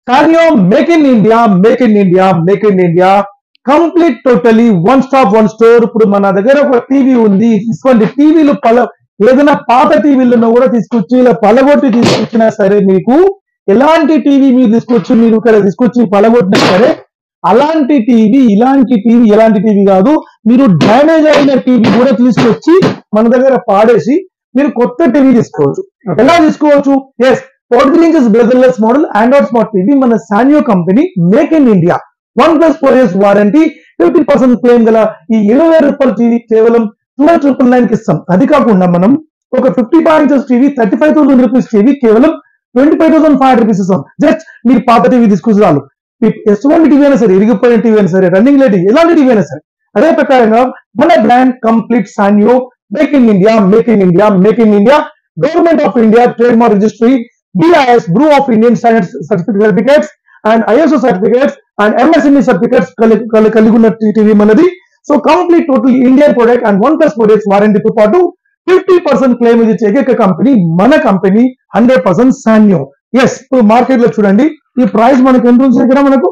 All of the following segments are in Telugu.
సానియో make in India make in India make in India complete totally one stop one store ఇప్పుడు మన దగ్గర ఒక టీవీ ఉంది తీసుకోండి టీవీలు పల ఏదైనా పాత టీవీలను కూడా తీసుకొచ్చి ఇలా పలగొట్టి తీసుకొచ్చినా సరే మీకు ఎలాంటి టీవీ మీరు తీసుకొచ్చి మీరు ఇక్కడ తీసుకొచ్చి పలగొట్టినా సరే అలాంటి టీవీ ఇలాంటి టీవీ ఎలాంటి టీవీ కాదు మీరు డ్యామేజ్ అయిన టీవీ కూడా తీసుకొచ్చి మన దగ్గర పాడేసి మీరు కొత్త టీవీ తీసుకోవచ్చు ఎలా తీసుకోవచ్చు yes forty inches bezelless model Android smart TV మన Sanyo company make in India one plus four years warranty fifty percent claim గల ఈ ఇరవై రూపాయల టీవీ కేవలం ట్వెల్వ్ ట్రిపుల్ నైన్ కి ఇస్తాం అది కాకుండా మనం ఒక fifty five inches TV thirty five thousand rupees TV కేవలం twenty five thousand five rupees ఇస్తాం జస్ట్ మీరు పాత టీవీ తీసుకొచ్చి చాలు ఎటువంటి టీవీ అయినా సరే ఇరిగిపోయిన టీవీ అయినా సరే రన్నింగ్ లేట్ ఎలాంటి టీవీ అయినా సరే అదే ప్రకారంగా మన brand complete Sanyo make in India make in India make in India government of India trade mark registry BIS bureau of Indian standard certificates and ISO certificates and MSME certificates కలిగి ఉన్న టీవీ మనది so complete total Indian product and one plus products వారంటీతో పాటు ఫిఫ్టీ పర్సెంట్ క్లెయిమ్ ఇచ్చే ఏకైక కంపెనీ మన company hundred percent Sanyo yes ఇప్పుడు మార్కెట్ లో చూడండి ఈ ప్రైస్ మనకు ఎంత ఉంది దగ్గర మనకు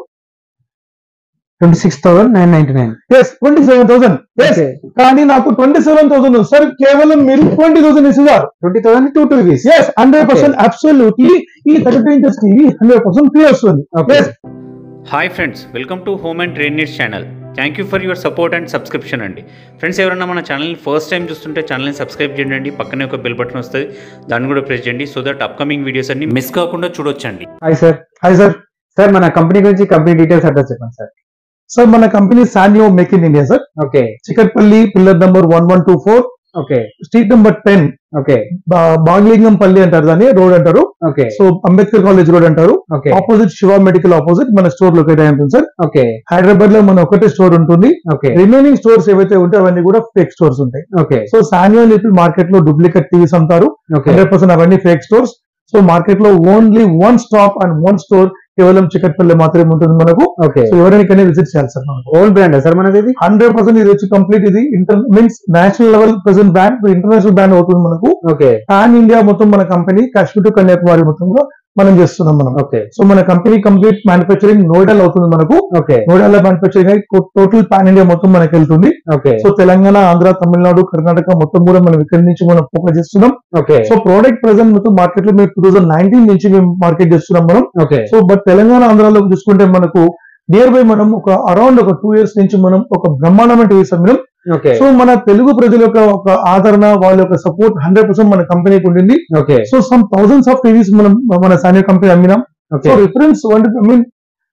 twenty six thousand nine ninety nine yes twenty seven thousand Okay. కానీ నాకు ట్వంటీ సెవెన్ థౌసండ్ సార్ కేవలం మీరు ట్వంటీ థౌసండ్ ఇస్తున్నారు twenty thousand two two TVs yes hundred percent absolutely ఈ thirty inches TV hundred percent free వస్తుంది Okay. Yes, hi friends welcome to home and trade needs channel thank you for your support and subscription అండి ఫ్రెండ్స్ ఎవరైనా మన ఛానల్ని ఫస్ట్ టైం చూస్తుంటే ఛానల్ని సబ్స్క్రైబ్ చేయండి పక్కనే ఒక బెల్ బటన్ వస్తుంది దాన్ని కూడా ప్రెస్ చేయండి సో దట్ అప్కమింగ్ వీడియోస్ అన్ని మిస్ కాకుండా చూడొచ్చండి hi sir hi sir sir మన కంపెనీ గురించి కంపెనీ డీటెయిల్స్ అడ్రస్ చెప్పండి సార్ సార్ మన company Sanyo make in India sir okay Chikkadpally pillar number one one two four okay street number ten okay Baghlingampally అంటారు దాన్ని రోడ్ అంటారు okay so Ambedkar college road అంటారు okay opposite Shiva medical opposite మన స్టోర్ లొకేట్ అయి ఉంటుంది సార్ ఓకే హైదరాబాద్ లో మన ఒకటే స్టోర్ ఉంటుంది ఓకే రిమైనింగ్ స్టోర్స్ ఏవైతే ఉంటాయో అవన్నీ కూడా ఫేక్ స్టోర్స్ ఉంటాయి ఓకే సో సాన్యో అని చెప్పి మార్కెట్ లో డూప్లికేట్ టీవీస్ అమ్ముతారు ఓకే హండ్రెడ్ పర్సెంట్ అవన్నీ ఫేక్ స్టోర్స్ సో మార్కెట్ లో only one stop and one store కేవలం చికట్పల్లి మాత్రమే ఉంటుంది మనకు ఓకే సో ఎవరికైనా విజిట్ చేయాలి సార్ మనకు ఓల్డ్ బ్రాండ్ సార్ మనది ఇది హండ్రెడ్ పర్సెంట్ ఇది వచ్చి కంప్లీట్ ఇది inter means national level present brand international brand అవుతుంది మనకు ఓకే పాన్ ఇండియా మొత్తం మన కంపెనీ కాశ్మీర్ టు కన్యాకుమారి మొత్తంలో మనం చేస్తున్నాం మనం ఓకే సో మన కంపెనీ కంప్లీట్ మ్యానుఫ్యాక్చరింగ్ నోయిడాలో అవుతుంది మనకు ఓకే నోయిడాలో మ్యానుఫ్యాక్చరింగ్ అయి టోటల్ పాన్ ఇండియా మొత్తం మనకి వెళ్తుంది ఓకే సో తెలంగాణ ఆంధ్ర తమిళనాడు కర్ణాటక మొత్తం కూడా మనం ఇక్కడి నుంచి మనం ఫోకస్ చేస్తున్నాం ఓకే సో ప్రోడక్ట్ ప్రెసెంట్ మొత్తం మార్కెట్ లో మేము టూ థౌసండ్ నైన్టీన్ నుంచి మేము మార్కెట్ చేస్తున్నాం మనం ఓకే సో బట్ తెలంగాణ ఆంధ్రాలో చూసుకుంటే మనకు నియర్ బై మనం ఒక అరౌండ్ ఒక టూ ఇయర్స్ నుంచి మనం ఒక బ్రహ్మాండమైన టీవీస్ అమ్మినాం ఓకే సో మన తెలుగు ప్రజల యొక్క ఒక ఆదరణ వాళ్ళ యొక్క సపోర్ట్ హండ్రెడ్ పర్సెంట్ మన కంపెనీకి ఉండింది okay so some thousands of TVs మనం మన సానియో కంపెనీ అమ్మినాం సో ఓకే రిఫరెన్స్ అంటే ఐ మీన్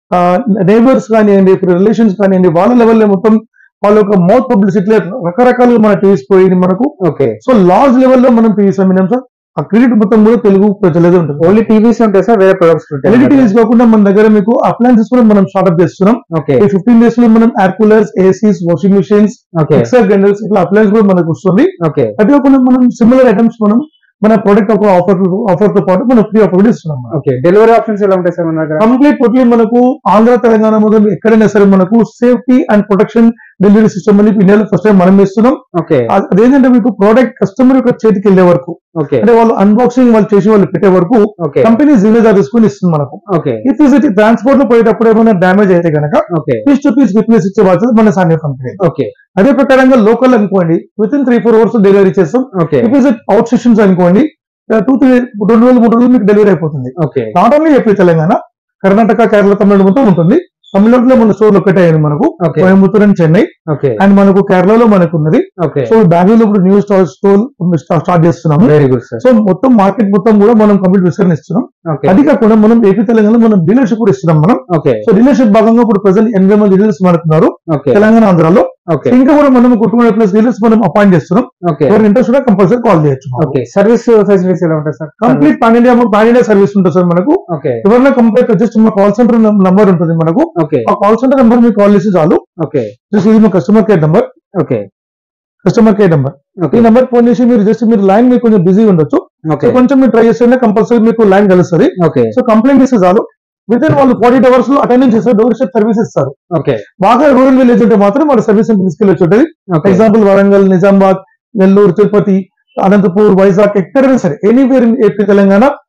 నైబర్స్ కానివ్వండి ఇప్పుడు రిలేషన్స్ కానివ్వండి వాళ్ళ లెవెల్లో మొత్తం వాళ్ళ యొక్క మౌత్ పబ్లిసిటీ రకరకాలుగా మన టీవీస్ పోయింది మనకు ఓకే సో లార్జ్ లెవెల్లో మనం టీవీస్ అమ్మినాం సార్ ఆ క్రెడిట్ మొత్తం కూడా తెలుగు ప్రజలదే ఉంటుంది ఓన్లీ టీవీస్ ఉంటాయి సార్ వేరే ప్రొడక్ట్స్ ఎల్ఈడి ఉంటాయి టీవీస్ కాకుండా మన దగ్గర మీకు అప్లయన్సెస్ కూడా మనం స్టార్ట్అప్ చేస్తున్నాం ఓకే ఈ ఫిఫ్టీన్ డేస్ లో మనం air coolers ACs washing machines okay mixer grinders ఇట్లా అప్లయన్స్ కూడా మనకు వస్తుంది ఓకే అది కాకుండా మనం సిమిలర్ ఐటమ్స్ మనం మన ప్రొడక్ట్ ఒక ఆఫర్ ఆఫర్ తో పాటు మనం ఫ్రీ ఆఫర్ కూడా ఇస్తున్నాం ఓకే డెలివరీ ఆప్షన్స్ ఎలా ఉంటాయి సార్ మన దగ్గర కంప్లీట్ టోటలీ మనకు ఆంధ్ర తెలంగాణ మొదలు ఎక్కడైనా సరే మనకు safety and protection delivery system అని ఇండియాలో ఫస్ట్ టైం మనం ఇస్తున్నాం ఓకే అ- అదేంటంటే మీకు ప్రోడక్ట్ కస్టమర్ యొక్క చేతికి వెళ్ళే వరకు ఓకే అంటే వాళ్ళు అన్బాక్సింగ్ వాళ్ళు చేసి వాళ్ళు పెట్టే వరకు ఓకే కంపెనీ జిమ్మేదారు తీసుకుని ఇస్తుంది మనకు ఓకే ఇఫ్ ఇస్ ట్రాన్స్పోర్ట్ లో పోయేటప్పుడు ఏమైనా డ్యామేజ్ అయితే కనుక okay piece to piece replace ఇచ్చే బాధ్యత మన సాన్యో కంపెనీ ఓకే అదే ప్రకారంగా లోకల్ అనుకోండి within three four hours delivery చేస్తాం okay if is out stations అనుకోండి టూ త్రీ రెండు రోజులు మూడు రోజులు మీకు డెలివరీ అయిపోతుంది okay not only AP Telangana Karnataka Kerala Tamil Nadu మొత్తం ఉంటుంది తమిళనాడులో మన స్టోర్ ఒకటే అయ్యింది మనకు okay Coimbatore and Chennai okay and మనకు కేరళలో మనకు ఉన్నది ఓకే సో బెంగళూరులో ఇప్పుడు న్యూ స్టార్ స్టోర్ స్టార్ట్ చేస్తున్నాము వెరీ గుడ్ సార్ సో మొత్తం మార్కెట్ మొత్తం కూడా మనం కంప్లీట్ విస్తరణ ఇస్తున్నాం ఓకే అది కాకుండా మనం ఏపీ తెలంగాణలో మనం డీలర్షిప్ కూడా ఇస్తున్నాం మనం ఓకే సో డీలర్షిప్ భాగంగా ఇప్పుడు ప్రజెంట్ ఎనభై మంది డీలర్స్ మనకున్నారు ఓకే తెలంగాణ ఆంధ్రాలో ఓకే ఇంకా కూడా మనం కుటుంబ ప్లస్ డీలర్స్ మనం అపాయింట్ చేస్తున్నాం ఓకే ఎవరి ఇంట్రెస్ట్ కూడా కంపల్సరీ కాల్ చేయొచ్చు ఓకే సర్వీస్ ఫెసిలిటీస్ ఎలా ఉంటాయి sir complete pan India pan India service ఉంటుంది సార్ మనకు ఓకే ఎవరైనా కంప్లీట్ జస్ట్ మా కాల్ సెంటర్ నంబర్ ఉంటుంది మనకు ఓకే ఆ కాల్ సెంటర్ నెంబర్ మీకు కాల్ చేసి చాలు ఓకే జస్ట్ ఇది మా customer care number okay customer care number ఈ ఓకే నెంబర్ ఫోన్ చేసి మీరు జస్ట్ మీరు లైన్ మీకు కొంచెం బిజీ ఉండొచ్చు ఓకే సో కొంచెం మీరు ట్రై చేస్తే కంపల్సరీ మీకు లైన్ కలుస్తుంది ఓకే సో కంప్లైంట్ ఇస్తే చాలు విత్ ఇన్ వాళ్ళు ఫార్టీ అవర్స్ లో అటెండెన్స్ చేస్తారు డోర్ స్టెప్ సర్వీస్ ఇస్తారు ఓకే బాగా రూరల్ విలేజ్ ఉంటే మాత్రం వాళ్ళ సర్వీస్ తీసుకెళ్ళొచ్చు ఉంటుంది ఓకే ఎగ్జాంపుల్ వరంగల్ నిజామాబాద్ నెల్లూరు తిరుపతి అనంతపూర్ వైజాగ్ ఎక్కడైనా సరే anywhere in AP Telangana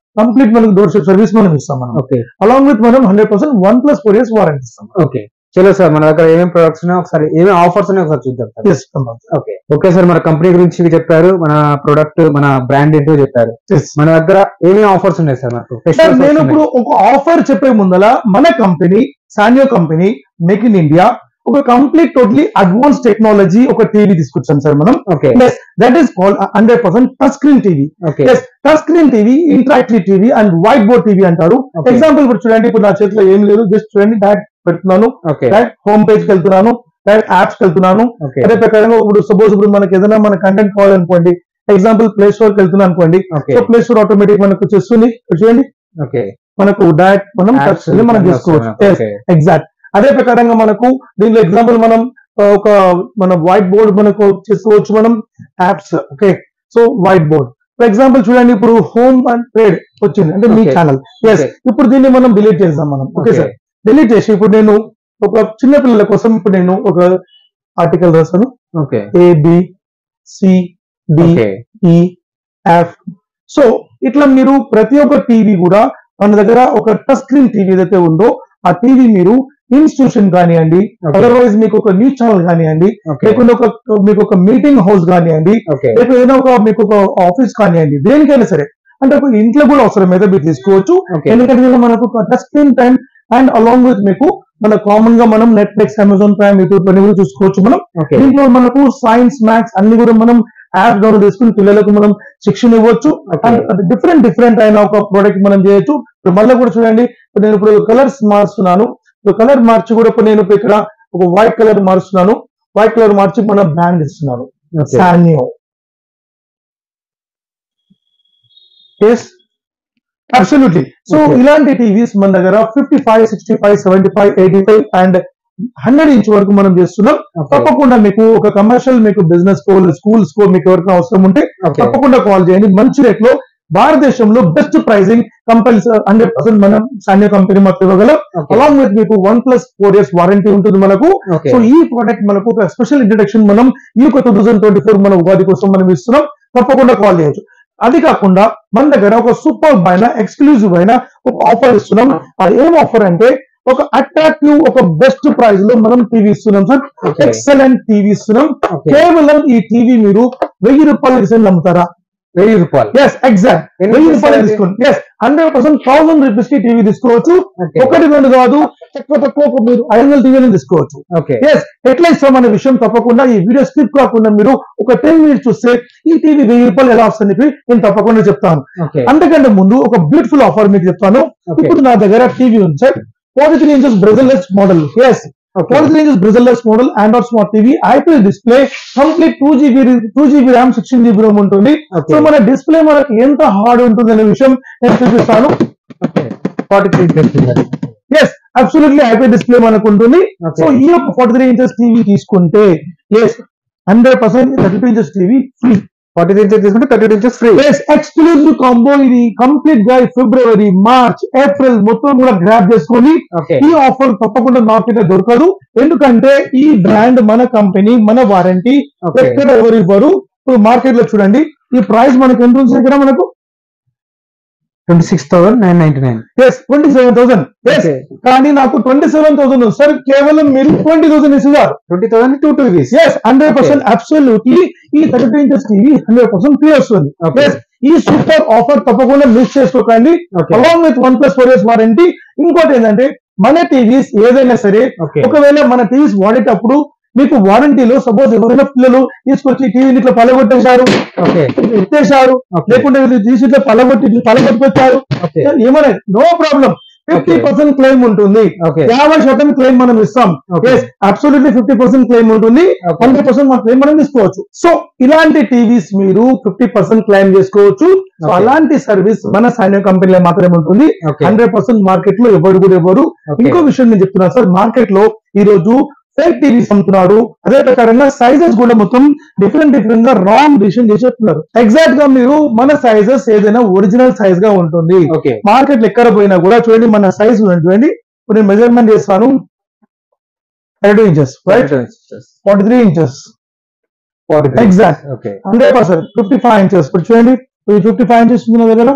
complete మనకు డోర్ షిప్ సర్వీస్ మనం ఇస్తాం మనం ఓకే అలాంగ్ విత్ మనం hundred percent one plus four years warranty ఇస్తాం ఓకే చలో సార్ మన దగ్గర ఏమేమి ప్రొడక్ట్స్ ఉన్నాయో ఒకసారి ఏమేమి ఆఫర్స్ ఉన్నాయో ఒకసారి చూద్దాం sir Yes, come on. Okay okay sir మన కంపెనీ గురించి చెప్పారు మన ప్రొడక్ట్ మన బ్రాండ్ ఏంటో చెప్పారు Yes. మన దగ్గర ఏమేమి ఆఫర్స్ ఉన్నాయి సార్ మనకు సార్ Festivals నేను వస్తున్నాయి. ఇప్పుడు ఒక ఆఫర్ చెప్పే ముందల మన company Sanyo company make in India ఒక కంప్లీట్ టోటలీ అడ్వాన్స్ టెక్నాలజీ ఒక టీవీ తీసుకొచ్చాం సార్ మనం okay that is called hundred percent touch screen TV okay yes touch screen TV interactive TV and white board TV అంటారు Okay. ఎగ్జాంపుల్ ఇప్పుడు చూడండి ఇప్పుడు నా చేతిలో ఏం లేదు జస్ట్ చూడండి డైరెక్ట్ పెడుతున్నాను ఓకే డైరెక్ట్ హోమ్ పేజ్ కి వెళ్తున్నాను డైరెక్ట్ యాప్స్ కి వెళ్తున్నాను ఓకే అదే ప్రకారంగా ఇప్పుడు సపోజ్ ఇప్పుడు మనకి ఏదైనా మన కంటెంట్ కావాలనుకోండి ఎగ్జాంపుల్ ప్లే స్టోర్ కి వెళ్తున్నాను అనుకోండి okay so play store automatic మనకు వచ్చేస్తుంది ఇక్కడ చూడండి ఓకే మనకు డైరెక్ట్ మనం టచ్ Apps మనం ఇవన్నీ చేసుకోవచ్చు వస్తాయి మనకు. Okay. ఎగ్జాక్ట్ అదే ప్రకారంగా మనకు దీనిలో ఎగ్జాంపుల్ మనం ఆ, ఒక మన వైట్ బోర్డ్ మనకు చేసుకోవచ్చు మనం apps okay so white board for example చూడండి ఇప్పుడు హోమ్ అండ్ ట్రేడ్ వచ్చింది అంటే మీ Okay. Channel yes Okay. ఇప్పుడు దీన్ని మనం డిలీట్ చేద్దాం మనం ఓకే Okay. సార్ డిలీట్ చేసి ఇప్పుడు నేను ఒక చిన్న పిల్లల కోసం ఇప్పుడు నేను ఒక ఆర్టికల్ రాస్తాను okay A B C D okay E F so ఇట్లా మీరు ప్రతి ఒక్క టీవీ కూడా మన దగ్గర ఒక టచ్ స్క్రీన్ టీవీ ఏదైతే ఉందో ఆ టీవీ మీరు ఇన్స్టిట్యూషన్ కానివ్వండి Okay. అదర్వైజ్ మీకు ఒక న్యూస్ ఛానల్ కానివ్వండి ఓకే లేకుంటే ఒక మీకు ఒక మీటింగ్ హౌస్ కానివ్వండి ఓకే లేకపోతే ఏదైనా ఒక మీకు ఒక ఆఫీస్ కానివ్వండి దేనికైనా సరే అంటే ఒక ఇంట్లో కూడా అవసరం అయితే మీరు తీసుకోవచ్చు ఓకే ఎందుకంటే దీనిలో మనకు touch screen time and along with మీకు మన కామన్ గా మనం నెట్ఫ్లిక్స్ అమెజాన్ ప్రైమ్ యూట్యూబ్ అన్ని కూడా చూసుకోవచ్చు మనం ఓకే దీంట్లో మనకు సైన్స్ మ్యాథ్స్ అన్ని కూడా మనం యాప్ డౌన్లోడ్ చేసుకుని పిల్లలకు మనం శిక్షణ ఇవ్వచ్చు Okay. అండ్ డిఫరెంట్ డిఫరెంట్ అయిన ఒక ప్రోడక్ట్ మనం చేయొచ్చు ఇప్పుడు మళ్ళీ కూడా చూడండి ఇప్పుడు నేను ఇప్పుడు కలర్స్ మారుస్తున్నాను ఇప్పుడు కలర్ మార్చి కూడా ఇప్పుడు నేను ఇప్పుడు ఇక్కడ ఒక వైట్ కలర్ మారుస్తున్నాను వైట్ కలర్ మార్చి మన బ్రాండ్ ఇస్తున్నాను okay Sanyo yes absolutely so Okay. ఇలాంటి టీవీస్ మన దగ్గర fifty five sixty five seventy five eighty five and hundred inch వరకు మనం చేస్తున్నాం ఓకే తప్పకుండా మీకు ఒక కమర్షియల్ మీకు బిజినెస్ కో స్కూల్స్ కో మీకు ఎవరికైనా అవసరం ఉంటే ఓకే తప్పకుండా కాల్ చేయండి మంచి రేట్ లో భారతదేశంలో best pricing compulsory hundred percent మనం సాన్య కంపెనీ మాకు ఇవ్వగలం ఓకే అలాంగ్ విత్ మీకు one plus four years warranty ఉంటుంది మనకు ఓకే సో ఈ ప్రోడక్ట్ మనకు ఒక స్పెషల్ ఇంట్రడక్షన్ మనం ఈ యొక్క టూ థౌసండ్ ట్వంటీ ఫోర్ మన ఉగాది కోసం మనం ఇస్తున్నాం తప్పకుండా కాల్ చేయొచ్చు అది కాకుండా మన దగ్గర ఒక సూపర్ అయిన ఎక్స్క్లూజివ్ అయిన ఒక ఆఫర్ ఇస్తున్నాం అది ఏం ఆఫర్ అంటే ఒక అట్రాక్టివ్ ఒక బెస్ట్ ప్రైస్ లో మనం టీవీ ఇస్తున్నాం సార్ ఓకే ఎక్సలెంట్ టీవీ ఇస్తున్నాం ఓకే కేవలం ఈ టీవీ మీరు వెయ్యి రూపాయలకి సెల్ అమ్ముతారా వెయ్యి రూపాయలు ఎస్ ఎగ్జాక్ట్ ఎన్ని వెయ్యి రూపాయలు రూపాయలు అది? తీసుకోండి yes hundred percent thousand rupees కి టీవీ తీసుకోవచ్చు ఓకే ఒకటి రెండు కాదు తక్కువ తక్కువ ఒక మీరు ఐదు వందల టీవీని తీసుకోవచ్చు ఓకే ఎస్ ఎట్లా ఇస్తామనే విషయం తప్పకుండా ఈ వీడియో స్కిప్ కాకుండా మీరు ఒక టెన్ మినిట్స్ చూస్తే ఈ టీవీ వెయ్యి రూపాయలు ఎలా వస్తుంది చెప్పి నేను తప్పకుండా చెప్తాను ఓకే అంతకంటే ముందు ఒక బ్యూటిఫుల్ ఆఫర్ మీకు చెప్తాను ఓకే ఇప్పుడు నా దగ్గర టీవీ ఉంది sir forty three inches bezelless model yes okay forty three inches bezelless model Android smart TV IPL display complete two GB two GB RAM sixteen GB RAM ఉంటుంది ఓకే సో మన డిస్ప్లే మనకి ఎంత హార్డ్ ఉంటుంది అనే విషయం నేను చూపిస్తాను ఓకే ఫార్టీ త్రీ చేస్తున్నారు ఎస్ అబ్సల్యూట్లీ ఐపీఎల్ డిస్ప్లే మనకు ఉంటుంది ఓకే సో ఈ యొక్క ఫార్టీ త్రీ ఇంచెస్ టీవీ తీసుకుంటే yes hundred percent thirty two inches TV free forty three inches తీసుకుంటే thirty inches free yes exclusive combo ఇది కంప్లీట్ గా ఫిబ్రవరి మార్చ్ ఏప్రిల్ మొత్తం కూడా గ్రాప్ చేసుకొని ఓకే ఈ ఆఫర్ తప్పకుండా మార్కెట్ దొరకదు ఎందుకంటే ఈ బ్రాండ్ మన కంపెనీ మన వారంటీ ఓకే ఎక్కడ ఎవరు ఇవ్వరు ఇప్పుడు మార్కెట్ లో చూడండి ఈ ప్రైస్ మనకు ఎంత ఉంది దగ్గర మనకు twenty six thousand nine ninety nine yes twenty seven thousand okay కానీ నాకు ట్వంటీ సెవెన్ థౌసండ్ సార్ కేవలం మీరు ట్వంటీ థౌసండ్ ఇస్తున్నారు twenty thousand two two TVs yes hundred percent absolutely ఈ thirty two inches TV hundred percent free వస్తుంది Okay. Yes, ఈ సూపర్ ఆఫర్ తప్పకుండా మిస్ చేసుకోకండి okay along with one plus four years warranty ఇంకోటి ఏంటంటే మన టీవీస్ ఏదైనా సరే ఓకే ఒకవేళ మన టీవీస్ వాడేటప్పుడు మీకు వారంటీలో సపోజ్ ఎవరైనా పిల్లలు తీసుకొచ్చి టీవీని ఇట్లా పలగొట్టేశారు ఓకే ఎత్తేశారు ఓకే లేకుంటే వీళ్ళు తీసి ఇట్లా పలగొట్టి ఇట్లా పలగొట్టుకొచ్చారు ఓకే ఏమన్నా no problem fifty percent claim ఉంటుంది ఓకే యాభై శాతం క్లెయిమ్ మనం ఇస్తాం Okay. Yes absolutely fifty percent claim ఉంటుంది ఓకే హండ్రెడ్ పర్సెంట్ మన క్లెయిమ్ మనం తీసుకోవచ్చు సో ఇలాంటి టీవీస్ మీరు ఫిఫ్టీ పర్సెంట్ క్లెయిమ్ చేసుకోవచ్చు సో Okay. అలాంటి సర్వీస్ మన సైన్య కంపెనీలో మాత్రమే ఉంటుంది ఓకే హండ్రెడ్ పర్సెంట్ మార్కెట్ లో ఎవరు కూడా ఎవరు ఓకే ఇంకో విషయం నేను చెప్తున్నాను సార్ మార్కెట్ లో ఈ రోజు ఫేక్ టీవీస్ అమ్ముతున్నారు అదే ప్రకారంగా సైజెస్ కూడా మొత్తం డిఫరెంట్ డిఫరెంట్ గా రాంగ్ డిసిషన్ చేసి చెప్తున్నారు ఎగ్జాక్ట్ గా మీరు మన సైజెస్ ఏదైనా ఒరిజినల్ సైజ్ గా ఉంటుంది ఓకే మార్కెట్ ఎక్కడ పోయినా కూడా చూడండి మన సైజ్ చూడండి ఇప్పుడు నేను మెజర్మెంట్ చేస్తాను thirty two inches right forty three inches forty three exact okay hundred percent fifty five inches ఇప్పుడు చూడండి ఇది ఫిఫ్టీ ఫైవ్ ఇంచెస్ ఉంది నా దగ్గర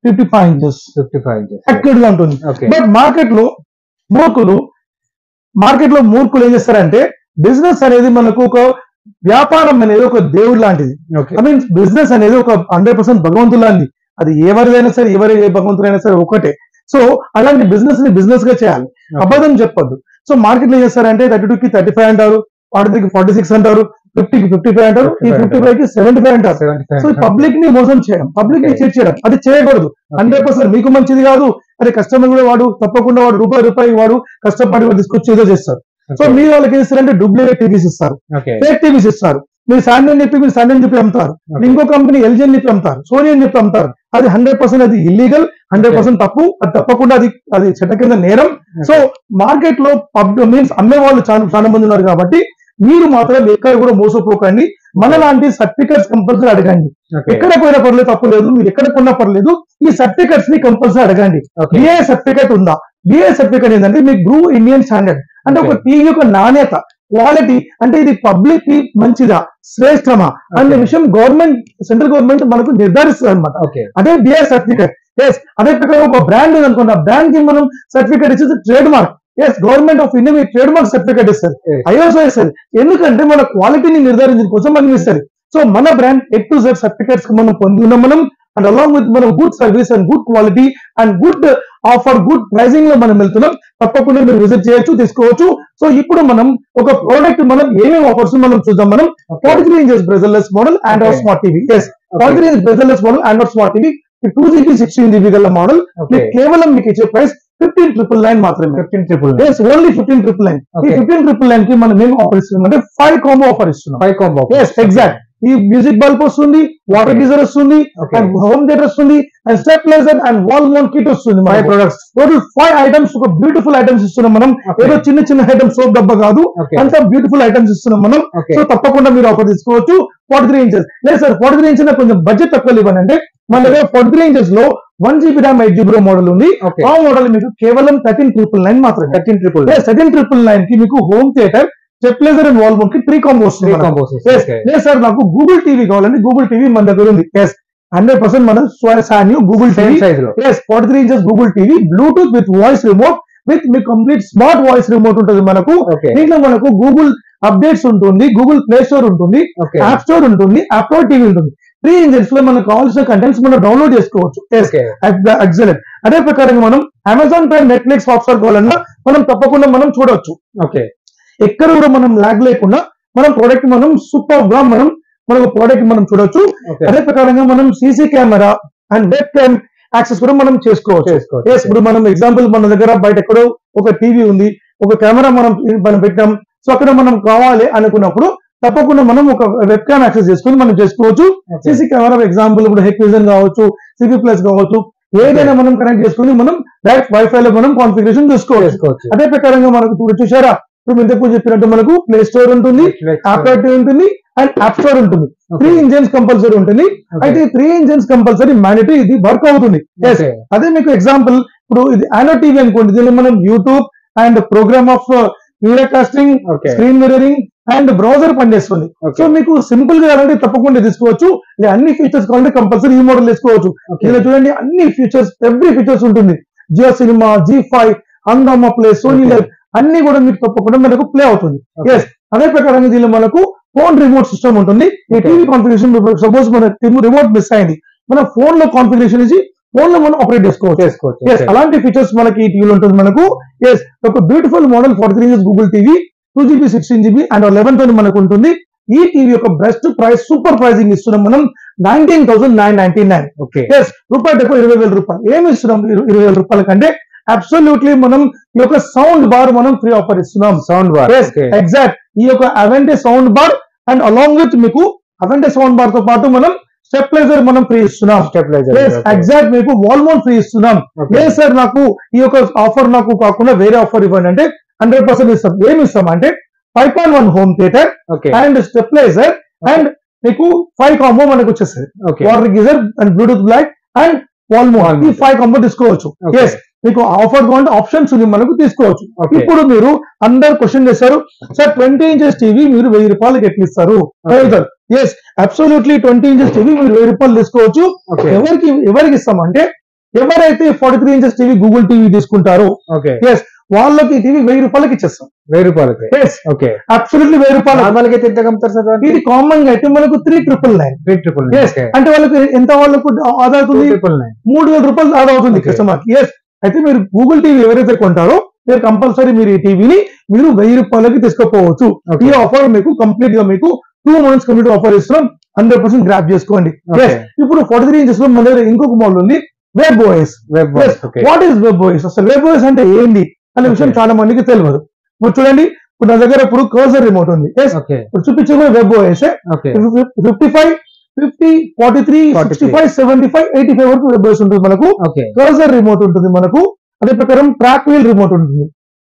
fifty five inches fifty five inches accurate గా ఉంటుంది ఓకే బట్ మార్కెట్ లో మూర్ఖులు మార్కెట్ లో మూర్ఖులు ఏం చేస్తారంటే బిజినెస్ అనేది మనకు ఒక వ్యాపారం అనేది ఒక దేవుడు లాంటిది ఓకే ఐ మీన్ బిజినెస్ అనేది ఒక హండ్రెడ్ పర్సెంట్ భగవంతులాంటి అది ఎవరిదైనా సరే ఎవరి ఏ భగవంతుడైనా సరే ఒకటే సో అలాంటి బిజినెస్ ని బిజినెస్ గా చేయాలి అబద్ధం చెప్పొద్దు సో మార్కెట్ లో ఏం చేస్తారంటే థర్టీ టూ కి థర్టీ ఫైవ్ అంటారు ఫార్టీ ఫార్టీ సిక్స్ అంటారు ఫిఫ్టీ కి ఫిఫ్టీ ఫైవ్ అంటారు ఈ 55 ఫిఫ్టీ ఫైవ్ కి సెవెంటీ ఫైవ్ అంటారు సెవెంటీ సో పబ్లిక్ ని మోసం చేయడం పబ్లిక్ ని Okay. చీట్ చేయడం అది చేయకూడదు హండ్రెడ్ పర్సెంట్ మీకు మంచిది కాదు అదే కస్టమర్ కూడా వాడు తప్పకుండా వాడు రూపాయి రూపాయి వాడు కష్టపడి వాడు తీసుకొచ్చి ఏదో చేస్తారు సో మీరు వాళ్ళకి ఏం ఇస్తారంటే డూప్లికేట్ టీవీస్ ఇస్తారు ఓకే ఫేక్ టీవీస్ ఇస్తారు మీరు శాండీ అని చెప్పి మీరు శాండీ అని చెప్పి అమ్ముతారు Okay. ఇంకో కంపెనీ ఎల్జీ అని చెప్పి అమ్ముతారు సోనీ అని చెప్పి అమ్ముతారు అది హండ్రెడ్ పర్సెంట్ అది ఇల్లీగల్ హండ్రెడ్ పర్సెంట్ తప్పు అది తప్పకుండా అది అది చట్ట కింద నేరం సో మార్కెట్ లో పబ్ మీన్స్ అమ్మే వాళ్ళు చాలా చాలా మంది ఉన్నారు కాబట్టి మీరు మాత్రం ఎక్కడ కూడా మోసపోకండి మన లాంటి సర్టిఫికెట్స్ కంపల్సరీ అడగండి ఎక్కడ పోయినా పర్లేదు తప్పు లేదు మీరు ఎక్కడ కొన్నా పర్లేదు ఈ సర్టిఫికెట్స్ ని కంపల్సరీ అడగండి ఓకే బిఏ సర్టిఫికెట్ ఉందా బిఏ సర్టిఫికెట్ ఏంటంటే మీ గ్రూ ఇండియన్ స్టాండర్డ్ అంటే ఒక Okay. టీవీ యొక్క నాణ్యత క్వాలిటీ అంటే ఇది పబ్లిక్ కి మంచిదా శ్రేష్టమా అనే Okay. విషయం గవర్నమెంట్ సెంట్రల్ గవర్నమెంట్ మనకు నిర్ధారిస్తుంది అనమాట ఓకే అదే బిఆర్ సర్టిఫికేట్ ఎస్ అదే ప్రకారం ఒక బ్రాండ్ ఉంది అనుకోండి ఆ బ్రాండ్ కి మనం సర్టిఫికేట్ ఇచ్చేది trade mark yes government of India మీకు ట్రేడ్ మార్క్ సర్టిఫికేట్ ఇస్తారు Yes. ఐఎస్ఓ ఇస్తారు ఎందుకంటే మన క్వాలిటీని నిర్ధారించడం కోసం మనం ఇస్తారు సో మన brand A to Z certificates మనం పొంది ఉన్నాం మనం అండ్ అలాంగ్ విత్ మనం good service and good quality and good offer good pricing లో మనం వెళ్తున్నాం తప్పకుండా మీరు విజిట్ చేయొచ్చు తీసుకోవచ్చు సో ఇప్పుడు మనం ఒక ప్రోడక్ట్ మనం ఏమేమి ఆఫర్స్ మనం చూద్దాం మనం forty three inches bezelless model and Okay. Smart TV yes forty three inches bezelless model and smart TV two GB sixteen GB గల మోడల్ ఓకే కేవలం మీకు ఇచ్చే ప్రైస్ ఫిఫ్టీన్ ట్రిపుల్ నైన్ మాత్రమే fifteen triple yes only fifteen triple nine ఈ Okay. ఫిఫ్టీన్ ట్రిపుల్ నైన్ కి మనం ఏం ఆఫర్ ఇస్తున్నాం అంటే ఫైవ్ కాంబో ఆఫర్ ఇస్తున్నాం ఫైవ్ కాంబో ఎస్ ఎగ్జాక్ట్ ఈ మ్యూజిక్ బల్బ్ వస్తుంది వాటర్ Okay. గీజర్ వస్తుంది Okay. అండ్ హోమ్ థియేటర్ వస్తుంది and stabiliser and wall mount kit వస్తుంది five five products total five items ఒక బ్యూటిఫుల్ ఐటమ్స్ ఇస్తున్నాం మనం Okay. ఏదో చిన్న చిన్న ఐటమ్స్ సోప్ డబ్బా కాదు ఓకే అంత బ్యూటిఫుల్ ఐటమ్స్ ఇస్తున్నాం మనం ఓకే సో తప్పకుండా మీరు ఆఫర్ తీసుకోవచ్చు ఫార్టీ త్రీ ఇంచెస్ లేదు సార్ ఫార్టీ త్రీ ఇంచెస్ కొంచెం బడ్జెట్ తక్కువ ఇవ్వండి అంటే మన దగ్గర ఫార్టీ త్రీ ఇంచెస్ లో one GB RAM eight GB model ఉంది ఓకే ఆ మోడల్ మీకు కేవలం థర్టీన్ ట్రిపుల్ నైన్ మాత్రమే thirteen triple thirteen triple nine కి మీకు home theatre stabiliser and wall mount కి త్రీ కాంబో త్రీ వస్తుంది మనకు. Combos Yes. ఓకే లేదు సార్ నాకు గూగుల్ టీవీ కావాలండి గూగుల్ టీవీ మన దగ్గర ఉంది ఎస్ హండ్రెడ్ పర్సెంట్ మన సాన్యూ గూగుల్ సేమ్ టీవీ సైజ్ లో yes forty three inches Google TV Bluetooth with voice remote with మీ కంప్లీట్ స్మార్ట్ వాయిస్ రిమోట్ ఉంటుంది మనకు ఓకే దీంట్లో మనకు గూగుల్ అప్డేట్స్ ఉంటుంది గూగుల్ ప్లే స్టోర్ ఉంటుంది ఓకే యాప్ స్టోర్ ఉంటుంది యాప్ టీవీ ఉంటుంది త్రీ ఇంజన్స్ లో మనకు కావాల్సిన కంటెంట్స్ మనం డౌన్లోడ్ చేసుకోవచ్చు ఎస్ ఓకే ఎక్సలెంట్ అదే ప్రకారంగా మనం అమెజాన్ ప్రైమ్ నెట్ఫ్లిక్స్ హాట్స్టార్ కావాలన్నా మనం తప్పకుండా మనం చూడొచ్చు ఓకే ఎక్కడ కూడా మనం లాగ్ లేకుండా మనం ప్రోడక్ట్ మనం సూపర్ గా మనం మనకు ప్రోడక్ట్ మనం చూడొచ్చు ఓకే అదే ప్రకారంగా మనం CC camera and web cam access కూడా మనం చేసుకోవచ్చు చేసుకోవచ్చు Yes, ఇప్పుడు మనం ఎగ్జాంపుల్ మన దగ్గర బయట ఎక్కడో ఒక టీవీ ఉంది ఒక కెమెరా మనం మనం పెట్టాం సో అక్కడ మనం కావాలి అనుకున్నప్పుడు తప్పకుండా మనం ఒక వెబ్ క్యామ్ యాక్సెస్ చేసుకుని మనం చేసుకోవచ్చు ఓకే సీసీ కెమెరా ఎగ్జాంపుల్ ఇప్పుడు హెక్ విజన్ కావచ్చు సిబి ప్లస్ కావచ్చు ఏదైనా మనం కనెక్ట్ చేసుకుని మనం డైరెక్ట్ వైఫై లో మనం కాన్ఫిగరేషన్ చేసుకోవచ్చు చేసుకోవచ్చు అదే ప్రకారంగా మనకు ఇప్పుడు చూసారా ఇప్పుడు ఇంతకు చెప్పినట్టు మనకు ప్లే స్టోర్ ఉంటుంది యాప్ ఉంటుంది అండ్ యాప్ స్టోర్ ఉంటుంది త్రీ ఇంజన్స్ కంపల్సరీ ఉంటుంది అయితే త్రీ ఇంజన్స్ కంపల్సరీ మ్యాండేటరీ ఇది వర్క్ అవుతుంది Yes. ఓకే అదే మీకు ఎగ్జాంపుల్ ఇప్పుడు ఇది ఆనో టీవీ అనుకోండి దీనిలో మనం YouTube and programme of video casting okay screen mirroring and browser పనిచేస్తుంది ఓకే సో మీకు సింపుల్ గా కావాలంటే తప్పకుండా తీసుకోవచ్చు లేదా అన్ని ఫీచర్స్ కావాలంటే కంపల్సరీ ఈ మోడల్ తీసుకోవచ్చు ఓకే ఇందులో చూడండి అన్ని ఫీచర్స్ ఎవ్రీ ఫీచర్స్ ఉంటుంది Jio Cinema Zee five Hungama Play Sony Okay. Live అన్ని కూడా మీకు తప్పకుండా మనకు ప్లే అవుతుంది Okay. ఎస్ అదే ప్రకారంగా దీనిలో మనకు ఫోన్ రిమోట్ సిస్టమ్ ఉంటుంది ఈ Okay. టీవీ కాన్ఫిగరేషన్ సపోజ్ మన రిమోట్ మిస్ అయింది మన ఫోన్ లో కాన్ఫిగరేషన్ ఇచ్చి ఫోన్ లో మనం ఆపరేట్ చేసుకోవచ్చు చేసుకోవచ్చు ఎస్ అలాంటి ఫీచర్స్ మనకి ఈ టీవీలో ఉంటుంది మనకు ఎస్ ఒక beautiful model forty three Google TV two GB sixteen GB and eleven తో మనకు ఉంటుంది ఈ టీవీ యొక్క బెస్ట్ ప్రైస్ సూపర్ ప్రైసింగ్ ఇస్తున్నాం మనం nineteen thousand nine ninety nine okay yes రూపాయి డెబ్బై ఇరవై వేల రూపాయలు ఏమి ఇస్తున్నాం ఇరు- ఇరవై వేల రూపాయల కంటే అబ్సల్యూట్లీ మనం ఈ యొక్క సౌండ్ బార్ మనం ఫ్రీ ఆఫర్ ఇస్తున్నాం sound bar Yes, okay exact ఈ యొక్క అవెంటే sound bar and along with మీకు అవెంటే సౌండ్ బార్ తో పాటు మనం స్టెప్లైజర్ మనం ఫ్రీ ఇస్తున్నాం స్టెబిలైజర్ ఎగ్జాక్ట్ మీకు వాల్మౌంట్ ఫ్రీ ఇస్తున్నాం Okay. లేదు సార్ నాకు ఈ యొక్క ఆఫర్ నాకు కాకుండా వేరే ఆఫర్ ఇవ్వండి అంటే హండ్రెడ్ పర్సెంట్ ఇస్తాం ఏమి ఇస్తాం అంటే five point one home theatre okay and stabiliser and మీకు ఫైవ్ కాంబో మనకు వచ్చేస్తుంది okay water geyser and Bluetooth block and వాల్మో Walmart. ఈ ఫైవ్ కాంబో తీసుకోవచ్చు Okay. ఎస్ మీకు ఆఫర్ కావాలంటే ఆప్షన్స్ ఉంది మనకు తీసుకోవచ్చు Okay. ఇప్పుడు మీరు అందరు క్వశ్చన్ చేస్తారు సార్ ట్వంటీ ఇంచెస్ టీవీ మీరు వెయ్యి రూపాయలకి ఎట్లా ఇస్తారు Okay. Yes absolutely twenty inches TV మీరు వెయ్యి రూపాయలు తీసుకోవచ్చు ఓకే ఎవరికి ఎవరికి ఇస్తామంటే ఎవరైతే forty three inches TV Google TV తీసుకుంటారో ఓకే ఎస్ వాళ్ళకి టీవీ వెయ్యి రూపాయలకి ఇచ్చేస్తాం వెయ్యి రూపాయలకి ఎస్ ఓకే అబ్సల్యూట్లీ వెయ్యి రూపాయలు నార్మల్ గా అయితే ఎంత కమ్ముతారు సార్ ఇది కామన్ గా అయితే మనకు three triple nine three triple yes అంటే వాళ్ళకి ఎంత వాళ్ళకు ఆదా అవుతుంది ట్రిపుల్ నైన్ మూడు వేల రూపాయలు ఆదా అవుతుంది Okay. కస్టమర్ కి ఎస్ అయితే మీరు గూగుల్ టీవీ ఎవరైతే కొంటారో మీరు కంపల్సరీ మీరు ఈ టీవీని మీరు వెయ్యి రూపాయలకి తీసుకుపోవచ్చు Okay. ఈ ఆఫర్ మీకు కంప్లీట్ గా మీకు టూ మంత్స్ కంప్లీట్ ఆఫర్ ఇస్తున్నాం హండ్రెడ్ పర్సెంట్ గ్రాప్ చేసుకోండి Okay. Yes. ఇప్పుడు ఫార్టీ త్రీ ఇంచెస్ లో మన దగ్గర ఇంకొక మోడల్ ఉంది web OS web okay what is web OS అసలు వెబ్ ఓఎస్ అంటే ఏంటి అనే విషయం Okay. చాలా మందికి తెలియదు ఇప్పుడు చూడండి ఇప్పుడు నా దగ్గర ఇప్పుడు కర్సర్ రిమోట్ ఉంది Yes. ఓకే ఇప్పుడు చూపించే web OS okay fifty five fifty forty three 43. Sixty five seventy five eighty five వరకు వెబ్ ఓఎస్ ఉంటుంది మనకు ఓకే కర్సర్ రిమోట్ ఉంటుంది మనకు అదే ప్రకారం ట్రాక్ వీల్ రిమోట్ ఉంటుంది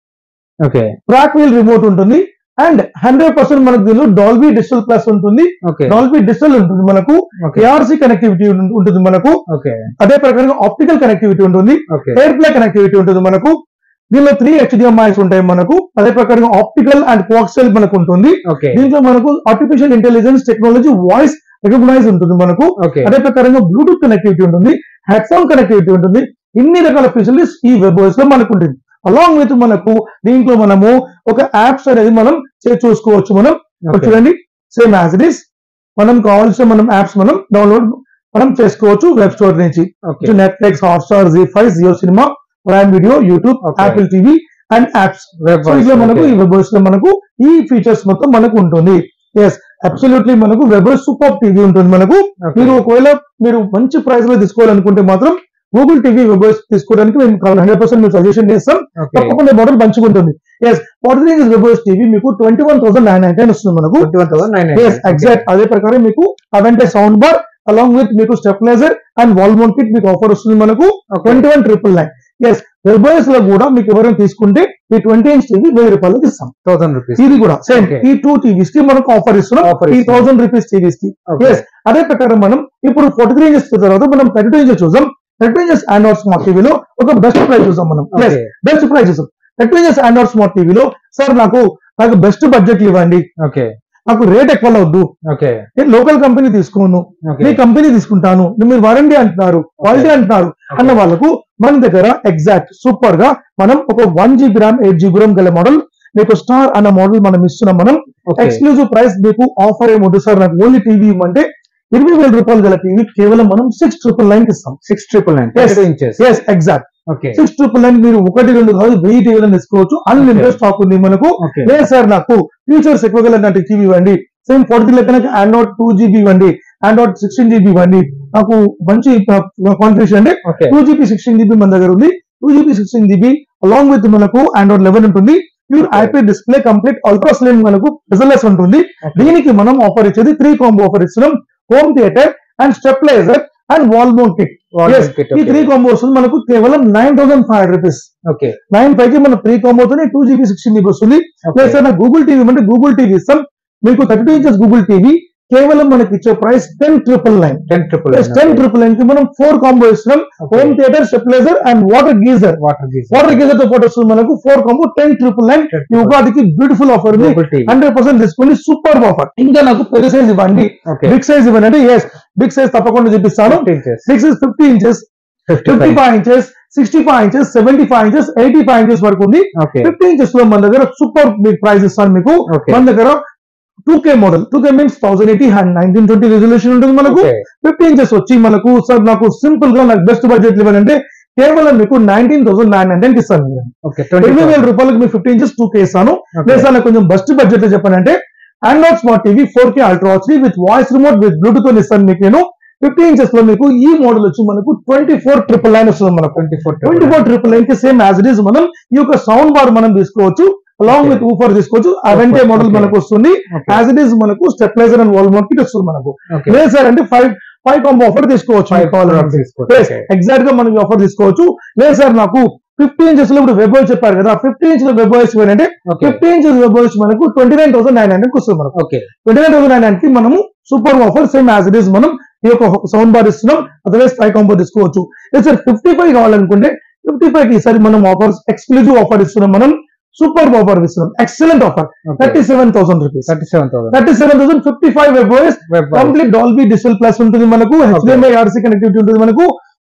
ఓకే ట్రాక్ వీల్ రిమోట్ ఉంటుంది అండ్ హండ్రెడ్ పర్సెంట్ మనకు దీనిలో డాల్బీ డిజిటల్ ప్లస్ ఉంటుంది ఓకే డాల్బీ డిజిటల్ ఉంటుంది మనకు ఓకే ఏఆర్సీ కనెక్టివిటీ ఉంటుంది మనకు ఓకే అదే ప్రకారం ఆప్టికల్ కనెక్టివిటీ ఉంటుంది ఓకే ఎయిర్ ప్లే కనెక్టివిటీ ఉంటుంది మనకు దీనిలో త్రీ హెచ్డిఎంఐస్ ఉంటాయి మనకు అదే ప్రకారం ఆప్టికల్ అండ్ కోక్సెల్ మనకు ఉంటుంది ఓకే దీంట్లో మనకు artificial intelligence technology voice recognise ఉంటుంది మనకు ఓకే అదే ప్రకారంగా బ్లూటూత్ కనెక్టివిటీ ఉంటుంది హెడ్ ఫోన్ కనెక్టివిటీ ఉంటుంది ఇన్ని రకాల ఫెసిలిటీస్ ఈ వెబ్ ఓఎస్ లో మనకు ఉంటుంది అలాంగ్ విత్ మనకు దీంట్లో మనము ఒక యాప్స్ అనేది మనం చే- చూసుకోవచ్చు మనం ఇప్పుడు చూడండి సేమ్ యాజ్ ఇట్ ఈస్ మనం కావాల్సిన మనం యాప్స్ మనం డౌన్లోడ్ మనం చేసుకోవచ్చు వెబ్ స్టోర్ నుంచి okay Netflix Hotstar Zee five Jio Cinema Prime Video YouTube Okay. Apple TV and apps web so ఇట్లా మనకు ఈ వెబ్ లో మనకు ఈ ఫీచర్స్ మొత్తం మనకు ఉంటుంది ఎస్ అబ్సల్యూట్లీ మనకు వెబ్ సూపర్ టీవీ ఉంటుంది మనకు మీరు ఒకవేళ మీరు మంచి ప్రైస్ లో తీసుకోవాలనుకుంటే మాత్రం గూగుల్ టీవీ వెబ్ తీసుకోవడానికి మేము హండ్రెడ్ పర్సెంట్ మేము సజెషన్ చేస్తాం తప్పకుండా మోడల్ మంచిగా ఉంటుంది yes forty three web TV మీకు twenty one thousand nine nine వస్తుంది మనకు twenty one thousand nine yes exact అదే ప్రకారం మీకు అవంటే సౌండ్ బార్ అలాంగ్ విత్ మీకు stabiliser and wall mount kit మీకు ఆఫర్ వస్తుంది మనకు twenty one triple nine yes web OS లో కూడా మీకు ఎవరైనా తీసుకుంటే ఈ ట్వంటీ ఇంచ్ టీవీ వెయ్యి రూపాయలకి ఇస్తాం థౌసండ్ రూపీస్ ఇది కూడా సేమ్ Okay. ఈ టూ టీవీస్ కి మనకు ఆఫర్ ఇస్తున్నాం Offer ఈ ఇస్తున్నాం. థౌసండ్ రూపీస్ టీవీస్ కి ఎస్ అదే ప్రకారం మనం ఇప్పుడు ఫార్టీ త్రీ ఇంచెస్ తర్వాత మనం థర్టీ టూ ఇంచెస్ చూద్దాం థర్టీ ఇంచెస్ ఆండ్రాయిడ్ స్మార్ట్ టీవీలో ఒక బెస్ట్ ప్రైస్ చూద్దాం మనం బెస్ట్ ప్రైస్ చూద్దాం థర్టీ ఇంచెస్ ఆండ్రాయిడ్ స్మార్ట్ టీవీలో సార్ నాకు నాకు బెస్ట్ బడ్జెట్ ఇవ్వండి ఓకే నాకు రేట్ ఎక్కువ వద్దు ఓకే నేను లోకల్ కంపెనీ తీసుకోను ఓకే మీ కంపెనీ తీసుకుంటాను మీరు వారంటీ అంటున్నారు క్వాలిటీ అంటున్నారు అన్న వాళ్ళకు మన దగ్గర ఎగ్జాక్ట్ సూపర్ గా మనం ఒక one GB RAM eight GB RAM గల మోడల్ మీకు స్టార్ అన్న మోడల్ మనం ఇస్తున్నాం మనం ఓకే ఎక్స్క్లూజివ్ ప్రైస్ మీకు ఆఫర్ ఏముంటుంది సార్ నాకు ఓన్లీ టీవీ ఇవ్వమంటే ఇరవై వేల రూపాయలు గల టీవీ కేవలం మనం సిక్స్ ట్రిపుల్ నైన్ ఇస్తాం six triple nine Yes. Inches yes exact okay six triple nine మీరు ఒకటి రెండు కాదు వెయ్యి టీవీలను తీసుకోవచ్చు అన్లిమిటెడ్ స్టాక్ ఉంది మనకు ఓకే లేదు సార్ నాకు ఫీచర్స్ ఎక్కువ గల టీవీ ఇవ్వండి సేమ్ ఫార్టీ లెక్క ఆండ్రాయిడ్ టూ జీబీ ఇవ్వండి ఆండ్రాయిడ్ సిక్స్టీన్ జీబీ ఇవ్వండి నాకు మంచి కాన్ఫిగరేషన్ అంటే okay two GB sixteen GB మన దగ్గర ఉంది two GB sixteen GB along with మనకు ఆండ్రాయిడ్ లెవెన్ ఉంటుంది pure Okay. IP display complete ultra slim మనకు ఎస్ఎల్ఎస్ ఉంటుంది దీనికి మనం ఆఫర్ ఇచ్చేది త్రీ కాంబో ఆఫర్ ఇస్తున్నాం home theatre and stabiliser and wall mount kit Yes, ఈ త్రీ కాంబో వస్తుంది మనకు కేవలం nine thousand five hundred rupees okay nine five కి మన త్రీ కాంబోతోనే టూ జీబీ సిక్స్టీన్ జీబీ వస్తుంది లేదు సార్ నాకు గూగుల్ టీవీ అంటే గూగుల్ టీవీ ఇస్తాం మీకు thirty two inches Google TV కేవలం మనకి ఇచ్చే price ten triple nine ten triple ten triple nine కి మనం ఫోర్ కాంబో ఇస్తున్నాం home theatre stabiliser and water geyser water water geyser తో పాటు వస్తుంది మనకు four combo ten triple nine ఈ ఉగాదికి బ్యూటిఫుల్ ఆఫర్ ఉంది గూగుల్ టీవీ హండ్రెడ్ పర్సెంట్ తీసుకోండి సూపర్ ఆఫర్ ఇంకా నాకు పెద్ద సైజ్ ఇవ్వండి ఓకే బిగ్ సైజ్ ఇవ్వండి అంటే ఎస్ బిగ్ సైజ్ తప్పకుండా చూపిస్తాను inches big size fifty inches fifty fifty five inches sixty five inches seventy five inches eighty five inches వరకు ఉంది ఓకే ఫిఫ్టీ ఇంచెస్ లో మన దగ్గర సూపర్ మీకు ప్రైస్ ఇస్తాను మీకు ఓకే మన దగ్గర two K model two K means thousand eighty and nineteen twenty resolution ఉంటుంది మనకు ఫిఫ్టీ ఇంచెస్ వచ్చి మనకు సార్ నాకు సింపుల్ గా నాకు బెస్ట్ బడ్జెట్ ఇవ్వాలంటే కేవలం మీకు నైన్టీన్ థౌసండ్ నైన్ హండ్రెడ్ ఇస్తాను నేను. ఓకే ఇరవై వేల రూపాయలకు మీకు ఫిఫ్టీ ఇంచెస్ టూ కే ఇస్తాను లేదు సార్ నాకు కొంచెం బెస్ట్ బడ్జెట్ చెప్పానంటే Android smart TV four K ultra HD with voice remote with Bluetooth అని ఇస్తాను మీకు నేను ఫిఫ్టీ ఇంచెస్ లో మీకు ఈ మోడల్ వచ్చి మనకు ట్వంటీ ఫోర్ ట్రిపుల్ నైన్ వస్తుంది మనకు twenty four twenty four triple nine కి సేమ్ యాజ్ ఇట్ ఈస్ మనం ఈ యొక్క సౌండ్ బార్ మనం తీసుకోవచ్చు అలాంగ్ Okay. విత్ ఊఫర్ తీసుకోవచ్చు అవెంటే మోడల్ Okay. మనకు వస్తుంది యాజ్ ఇట్ ఈస్ మనకు stabiliser and wall mount kit వస్తుంది మనకు ఓకే లేదు సార్ అంటే ఫైవ్ ఫైవ్ కాంబో ఆఫర్ తీసుకోవచ్చు మీకు కావాలంటే ఎగ్జాక్ట్ గా మనం ఆఫర్ తీసుకోవచ్చు లేదు సార్ నాకు ఫిఫ్టీ ఇంచెస్ లో ఇప్పుడు వెబ్ చెప్పారు కదా ఫిఫ్టీ ఇంచ్ లో వెబ్ అంటే ఓకే ఫిఫ్టీ ఇంచెస్ వెబ్ మనకు twenty nine thousand nine hundred వస్తుంది మనకు okay twenty nine thousand nine hundred కి మనము super offer same as it is మనం ఈ యొక్క సౌండ్ బార్ ఇస్తున్నాం అదర్వైజ్ ఫైవ్ కాంబో తీసుకోవచ్చు లేదు సార్ ఫిఫ్టీ ఫైవ్ కావాలనుకుంటే ఫిఫ్టీ ఫైవ్ కి ఈసారి మనం ఆఫర్స్ ఎక్స్క్లూజివ్ ఆఫర్ ఇస్తున్నాం మనం సూపర్ ఆఫర్ ఇస్తున్నాం excellent offer thirty seven thousand rupees thirty seven thousand thirty seven thousand fifty five web complete Dolby Digital Plus ఉంటుంది మనకు హెచ్డిఎంఐ ఆర్సీ కనెక్టివిటీ ఉంటుంది మనకు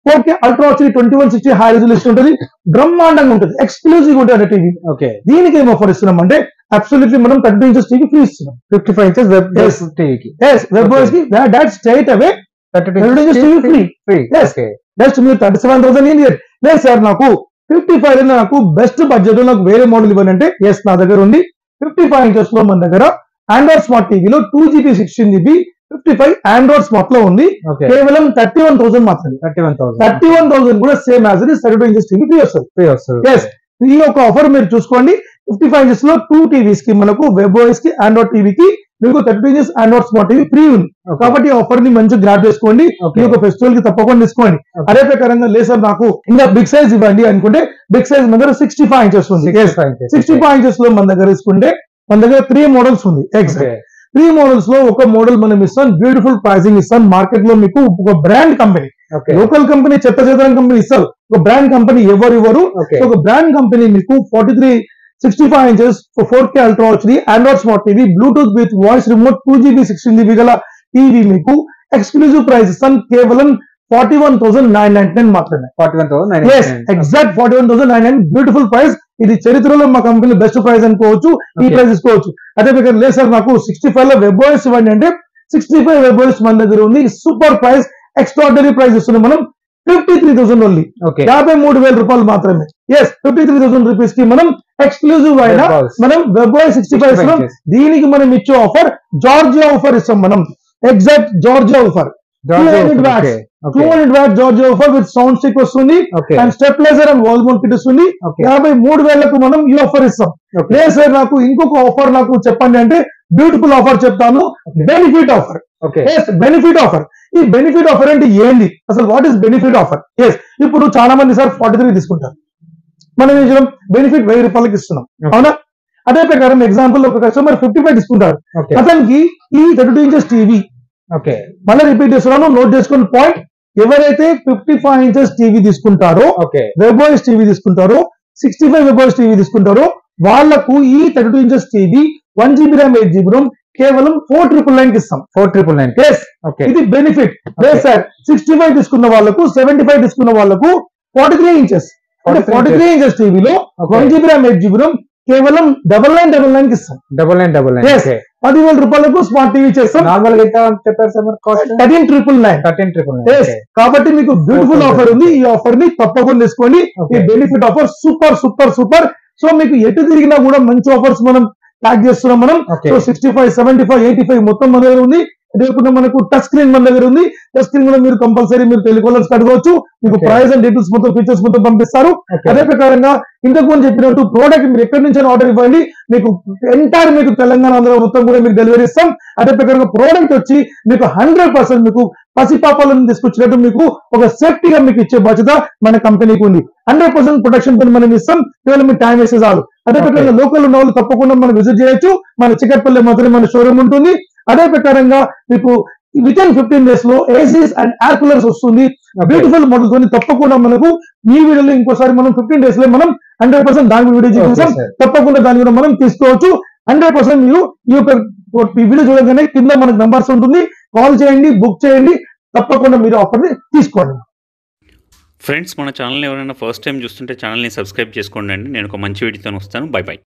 ఫోర్ కే అల్ట్రా వచ్చి twenty one sixty high resolution ఉంటుంది బ్రహ్మాండంగా ఉంటుంది ఎక్స్క్లూజివ్ ఉంటుంది టీవీ ఓకే దీనికి ఏం ఆఫర్ ఇస్తున్నాం అంటే అబ్సల్యూట్లీ మనం థర్టీ ఇంచెస్ టీవీ ఫ్రీ ఇస్తున్నాం fifty five inches web Yes. టీవీకి ఎస్ వెబ్ Okay. కి that straight away thirty 30 inches TV free. Free Yes. Okay just మీరు థర్టీ సెవెన్ థౌసండ్ ఏం లేదు లేదు సార్ నాకు ఫిఫ్టీ ఫైవ్ నాకు బెస్ట్ బడ్జెట్ నాకు వేరే మోడల్ ఇవ్వండి అంటే ఎస్ నా దగ్గర ఉంది ఫిఫ్టీ ఫైవ్ ఇంచెస్ లో మన దగ్గర ఆండ్రాయిడ్ స్మార్ట్ టీవీలో two GB sixteen GB fifty five android smart లో ఉంది ఓకే కేవలం థర్టీ వన్ థౌసండ్ మాత్రమే thirty one thousand thirty one thousand కూడా same as it thirty two inches TV free వస్తుంది ఫ్రీ వస్తుంది ఎస్ ఈ యొక్క ఆఫర్ మీరు చూసుకోండి ఫిఫ్టీ ఫైవ్ ఇంచెస్ లో టూ టీవీస్ కి మనకు వెబ్ ఓఎస్ కి ఆండ్రాయిడ్ టీవీకి మీకు thirty inches Android smart TV free ఉంది Okay. కాబట్టి ఆఫర్ ని మంచిగా గ్రాప్ చేసుకోండి Okay. ఈ యొక్క ఫెస్టివల్ కి తప్పకుండా తీసుకోండి Okay. అదే ప్రకారంగా లేదు సార్ నాకు ఇంకా బిగ్ సైజ్ ఇవ్వండి అనుకుంటే బిగ్ సైజ్ మన దగ్గర సిక్స్టీ ఫైవ్ ఇంచెస్ ఉంది సిక్స్టీ ఫైవ్ ఇంచెస్ లో మన దగ్గర తీసుకుంటే మన దగ్గర త్రీ మోడల్స్ ఉంది ఎగ్జాక్ట్ త్రీ మోడల్స్ లో ఒక మోడల్ మనం ఇస్తాం బ్యూటిఫుల్ ప్రైసింగ్ ఇస్తాం మార్కెట్ లో మీకు ఒక brand company okay local company చెత్త చెత్తరం కంపెనీ ఇస్తారు ఒక బ్రాండ్ కంపెనీ ఎవరు ఇవ్వరు ఓకే సో ఒక బ్రాండ్ కంపెనీ మీకు forty three sixty five inches four K ultra వచ్చి android smart TV Bluetooth with voice remote two GB sixteen GB గల టీవీ మీకు ఎక్స్క్లూజివ్ ప్రైస్ ఇస్తాను కేవలం forty one thousand nine ninety nine మాత్రమే forty one thousand yes exact forty one thousand nine nine beautiful price ఇది చరిత్రలో మా కంపెనీ బెస్ట్ ప్రైస్ అనుకోవచ్చు ఈ Okay. ప్రైస్ తీసుకోవచ్చు అదే ప్రకారం లేదు సార్ నాకు సిక్స్టీ ఫైవ్ లో వెబ్ ఓఎస్ ఇవ్వండి అంటే సిక్స్టీ ఫైవ్ వెబ్ ఓఎస్ మన దగ్గర ఉంది సూపర్ ప్రైస్ ఎక్స్ట్రాడనరీ ప్రైస్ ఇస్తున్నాం మనం fifty three thousand only okay యాభై మూడు వేల రూపాయలు మాత్రమే yes fifty three thousand rupees కి మనం ఎక్స్క్లూజివ్ అయిన Web OS. మనం వెబ్ ఓఎస్ సిక్స్టీ ఫైవ్ 65 ఇస్తున్నాం inches. దీనికి మనం ఇచ్చే ఆఫర్ జార్జియా ఆఫర్ ఇస్తాం మనం ఎగ్జాక్ట్ జార్జియా offer two hundred watts two hundred watt జార్జియా ఆఫర్ విత్ సౌండ్ స్టిక్ వస్తుంది okay and stabiliser and wall mount kit వస్తుంది ఓకే యాభై మూడు వేలకు మనం ఈ ఆఫర్ ఇస్తాం ఓకే లేదు సార్ నాకు ఇంకొక ఆఫర్ నాకు చెప్పండి అంటే బ్యూటిఫుల్ ఆఫర్ చెప్తాను Okay. Benefit offer okay benefit offer ఈ బెనిఫిట్ ఆఫర్ అంటే ఏంది అసలు what is benefit offer yes ఇప్పుడు చాలా మంది సార్ ఫార్టీ త్రీ తీసుకుంటారు మనం ఏం చేయం బెనిఫిట్ వెయ్యి రూపాయలకి ఇస్తున్నాం Okay. అవునా అదే ప్రకారం ఎగ్జాంపుల్ ఒక కస్టమర్ ఫిఫ్టీ ఫైవ్ తీసుకుంటారు ఓకే అతనికి ఈ thirty two inches TV okay మళ్ళీ రిపీట్ చేస్తున్నాను నోట్ చేసుకుని పాయింట్ ఎవరైతే ఫిఫ్టీ ఫైవ్ ఇంచెస్ టీవీ తీసుకుంటారో ఓకే వెబాయిస్ టీవీ తీసుకుంటారో సిక్స్టీ ఫైవ్ వెబాయిస్ టీవీ తీసుకుంటారో వాళ్లకు ఈ thirty two inches TV one GB RAM eight GB ROM కేవలం ఫోర్ ట్రిపుల్ నైన్ కి ఇస్తాం four triple nine yes okay ఇది బెనిఫిట్ లేదు సార్ సిక్స్టీ ఫైవ్ తీసుకున్న వాళ్ళకు సెవెంటీ ఫైవ్ తీసుకున్న వాళ్ళకు ఫార్టీ త్రీ ఇంచెస్ అంటే 43 ఫార్టీ త్రీ ఇంచెస్ టీవీలో Okay. One GB RAM eight GB ROM కేవలం డబల్ నైన్ డబల్ నైన్ కి ఇస్తాం double nine double nine Yes. Okay పదివేల రూపాయలకు స్మార్ట్ టీవీ చేస్తాం నార్మల్ గా ఎంత చెప్పారు సార్ మరి cost thirteen triple nine thirteen triple Yes. కాబట్టి మీకు బ్యూటిఫుల్ Okay. ఆఫర్ ఉంది ఈ ఆఫర్ ని తప్పకుండా తీసుకోండి ఈ Okay. Benefit offer super super super so మీకు ఎటు తిరిగినా కూడా మంచి ఆఫర్స్ మనం ప్యాక్ చేస్తున్నాం మనం Okay. So sixty five seventy five eighty five మొత్తం మన దగ్గర ఉంది రేపు మనకు టచ్ స్క్రీన్ మన దగ్గర ఉంది టచ్ స్క్రీన్ కూడా మీరు కంపల్సరీ మీరు టెలికాలర్స్ కట్టుకోవచ్చు మీకు Okay. ప్రైస్ అండ్ డీటెయిల్స్ మొత్తం ఫీచర్స్ మొత్తం పంపిస్తారు Okay. అదే ప్రకారంగా ఇంతకు ముందు చెప్పినట్టు ప్రోడక్ట్ మీరు ఎక్కడి నుంచి ఆర్డర్ ఇవ్వండి మీకు ఎంటైర్ మీకు తెలంగాణ ఆంధ్ర మొత్తం కూడా మీకు డెలివరీ ఇస్తాం అదే ప్రకారంగా ప్రోడక్ట్ వచ్చి మీకు హండ్రెడ్ పర్సెంట్ మీకు పసిపాపాలను తీసుకొచ్చినట్టు మీకు ఒక సేఫ్టీగా మీకు ఇచ్చే బాధ్యత మన కంపెనీకి ఉంది హండ్రెడ్ పర్సెంట్ ప్రొటెక్షన్ తో మనం ఇస్తాం కేవలం మీకు టైం వేసే చాలు అదే ప్రకారంగా లోకల్ ఉన్న వాళ్ళు తప్పకుండా మనం విజిట్ చేయొచ్చు మన చికట్పల్లి మాత్రమే మన షోరూమ్ ఉంటుంది అదే ప్రకారంగా మీకు విత్ ఇన్ ఫిఫ్టీన్ డేస్ లో ఏసీస్ అండ్ ఎయిర్ కూలర్స్ వస్తుంది బ్యూటిఫుల్ మోడల్ తోని తప్పకుండా మనకు ఈ వీడియోలో ఇంకోసారి మనం ఫిఫ్టీన్ డేస్ లో మనం హండ్రెడ్ పర్సెంట్ దాని వీడియో చూపిస్తాం sir. తప్పకుండా దాన్ని కూడా మనం తీసుకోవచ్చు హండ్రెడ్ పర్సెంట్ మీరు ఈ యొక్క ఈ వీడియో చూడగానే కింద మనకు నంబర్స్ ఉంటుంది కాల్ చేయండి బుక్ చేయండి తప్పకుండా మీరు ఆఫర్ ని తీసుకోండి ఫ్రెండ్స్ మన ఛానల్ ఎవరైనా ఫస్ట్ టైం చూస్తుంటే ఛానల్ని సబ్స్క్రైబ్ చేసుకోండి అండి నేను ఒక మంచి వీడియోతో వస్తాను బై బై